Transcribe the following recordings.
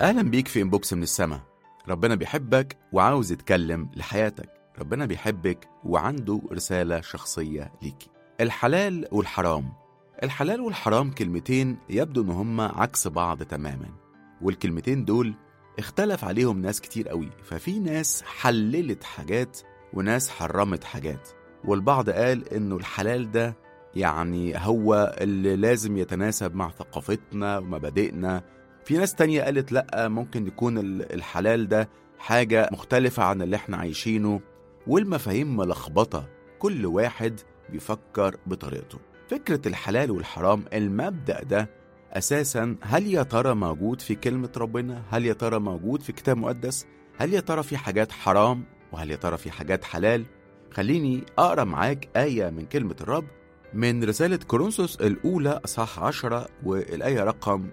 أهلا بيك في إنبوكس من السما ربنا بيحبك وعاوز يتكلم لحياتك ربنا بيحبك وعنده رسالة شخصية ليكي الحلال والحرام الحلال والحرام كلمتين يبدو إن هما عكس بعض تماما والكلمتين دول اختلف عليهم ناس كتير قوي ففي ناس حللت حاجات وناس حرمت حاجات والبعض قال إنه الحلال ده يعني هو اللي لازم يتناسب مع ثقافتنا ومبادئنا في ناس تانية قالت لأ ممكن يكون ال- الحلال ده حاجة مختلفة عن اللي احنا عايشينه والمفاهيم ملخبطة كل واحد بيفكر بطريقته فكرة الحلال والحرام المبدأ ده أساسا هل يا ترى موجود في كلمة ربنا؟ هل يا ترى موجود في كتاب مقدس؟ هل يا ترى في حاجات حرام؟ وهل يا ترى في حاجات حلال؟ خليني أقرأ معاك آية من كلمة الرب من رسالة كورنثوس الأولى أصحاح 10 والآية رقم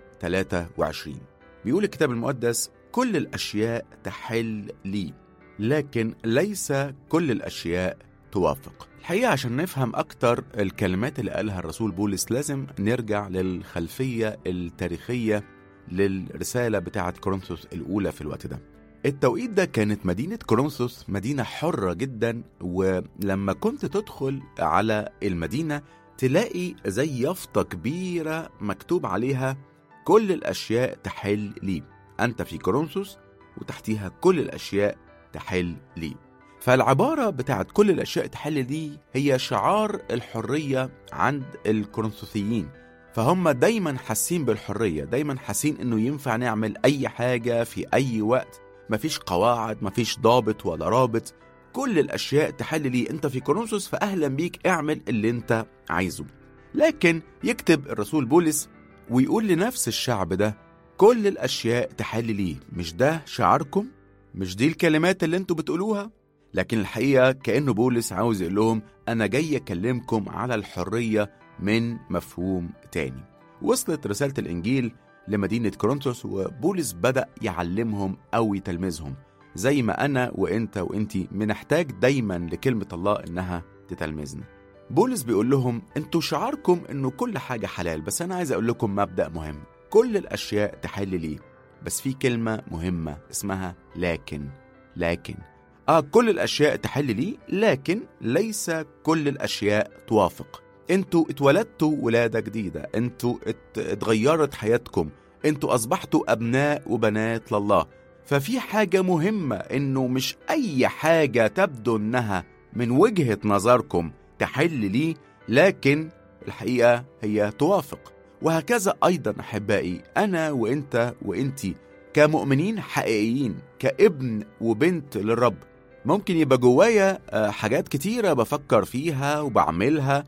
23 بيقول الكتاب المقدس كل الأشياء تحل لي لكن ليس كل الأشياء توافق الحقيقة عشان نفهم أكتر الكلمات اللي قالها الرسول بولس لازم نرجع للخلفية التاريخية للرسالة بتاعة كورنثوس الأولى في الوقت ده التوقيت ده كانت مدينة كورنثوس مدينة حرة جدا ولما كنت تدخل على المدينة تلاقي زي يافطة كبيرة مكتوب عليها كل الأشياء تحل لي أنت في كورنثوس وتحتيها كل الأشياء تحل لي فالعبارة بتاعت كل الأشياء تحل لي هي شعار الحرية عند الكورنثوسيين فهم دايما حاسين بالحرية دايما حاسين انه ينفع نعمل اي حاجة في اي وقت مفيش قواعد مفيش ضابط ولا رابط كل الاشياء تحل لي انت في كورنثوس فاهلا بيك اعمل اللي انت عايزه لكن يكتب الرسول بولس ويقول لنفس الشعب ده كل الاشياء تحل لي مش ده شعاركم مش دي الكلمات اللي انتوا بتقولوها لكن الحقيقة كأنه بولس عاوز يقول لهم أنا جاي أكلمكم على الحرية من مفهوم تاني وصلت رسالة الإنجيل لمدينة كورنثوس وبولس بدأ يعلمهم أو يتلمذهم زي ما أنا وإنت وإنتي بنحتاج دايما لكلمة الله إنها تتلمذنا بولس بيقول لهم انتوا شعاركم انه كل حاجة حلال بس انا عايز اقول لكم مبدأ مهم كل الاشياء تحل لي بس في كلمة مهمة اسمها لكن لكن اه كل الاشياء تحل لي لكن ليس كل الاشياء توافق انتوا اتولدتوا ولادة جديدة انتوا ات... اتغيرت حياتكم انتوا اصبحتوا ابناء وبنات لله ففي حاجة مهمة انه مش اي حاجة تبدو انها من وجهة نظركم تحل لي لكن الحقيقة هي توافق وهكذا أيضا أحبائي أنا وإنت وإنتي كمؤمنين حقيقيين كابن وبنت للرب ممكن يبقى جوايا آه، حاجات كتيرة بفكر فيها وبعملها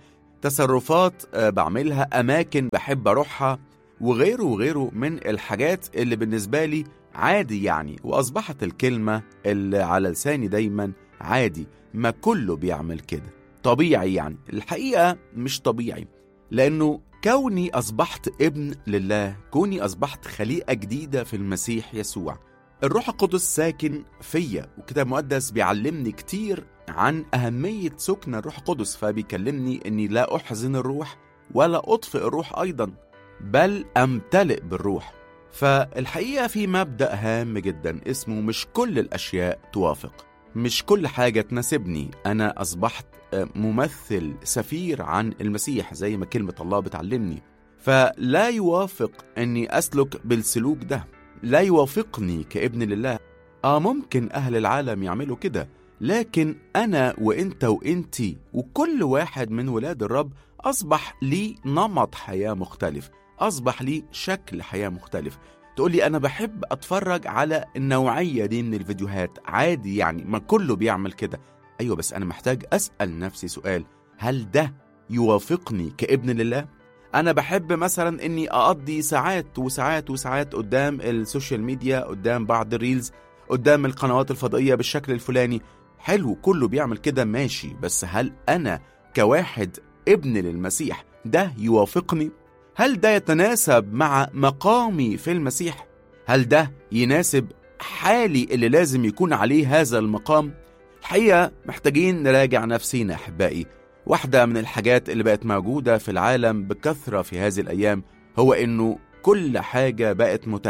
تصرفات آه، بعملها أماكن بحب أروحها وغيره وغيره من الحاجات اللي بالنسبة لي عادي يعني وأصبحت الكلمة اللي على لساني دايما عادي ما كله بيعمل كده طبيعي يعني الحقيقة مش طبيعي لأنه كوني أصبحت ابن لله كوني أصبحت خليقة جديدة في المسيح يسوع الروح القدس ساكن فيا وكتاب مقدس بيعلمني كتير عن أهمية سكن الروح القدس فبيكلمني أني لا أحزن الروح ولا أطفئ الروح أيضا بل أمتلئ بالروح فالحقيقة في مبدأ هام جدا اسمه مش كل الأشياء توافق مش كل حاجة تناسبني أنا أصبحت آه، ممثل سفير عن المسيح زي ما كلمة الله بتعلمني فلا يوافق أني أسلك بالسلوك ده لا يوافقني كابن لله آه ممكن أهل العالم يعملوا كده لكن أنا وإنت وإنتي وكل واحد من ولاد الرب أصبح لي نمط حياة مختلف أصبح لي شكل حياة مختلف تقول لي أنا بحب أتفرج على النوعية دي من الفيديوهات عادي يعني ما كله بيعمل كده أيوة بس أنا محتاج أسأل نفسي سؤال هل ده يوافقني كابن لله؟ أنا بحب مثلا إني أقضي ساعات وساعات وساعات قدام السوشيال ميديا قدام بعض الريلز قدام القنوات الفضائية بالشكل الفلاني حلو كله بيعمل كده ماشي بس هل أنا كواحد ابن للمسيح ده يوافقني؟ هل ده يتناسب مع مقامي في المسيح؟ هل ده يناسب حالي اللي لازم يكون عليه هذا المقام؟ الحقيقة محتاجين نراجع نفسينا أحبائي واحدة من الحاجات اللي بقت موجودة في العالم بكثرة في هذه الأيام هو إنه كل حاجة بقت متاحة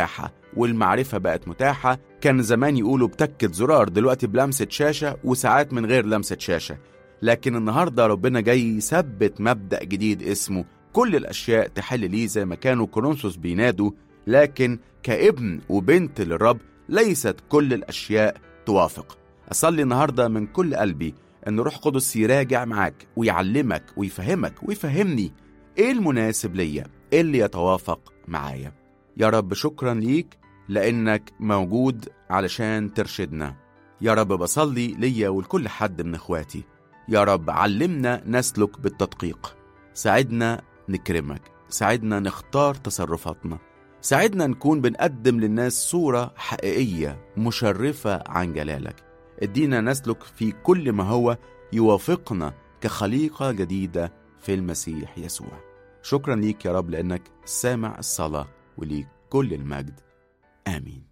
والمعرفة بقت متاحة كان زمان يقولوا بتكة زرار دلوقتي بلمسة شاشة وساعات من غير لمسة شاشة لكن النهاردة ربنا جاي يثبت مبدأ جديد اسمه كل الأشياء تحل ليه زي ما كانوا كورنثوس بينادوا لكن كابن وبنت للرب ليست كل الأشياء توافق أصلي النهاردة من كل قلبي أن روح قدس يراجع معاك ويعلمك ويفهمك ويفهمني إيه المناسب ليا إيه اللي يتوافق معايا يا رب شكرا ليك لأنك موجود علشان ترشدنا يا رب بصلي ليا ولكل حد من إخواتي يا رب علمنا نسلك بالتدقيق ساعدنا نكرمك ساعدنا نختار تصرفاتنا ساعدنا نكون بنقدم للناس صورة حقيقية مشرفة عن جلالك ادينا نسلك في كل ما هو يوافقنا كخليقة جديدة في المسيح يسوع شكرا ليك يا رب لأنك سامع الصلاة وليك كل المجد آمين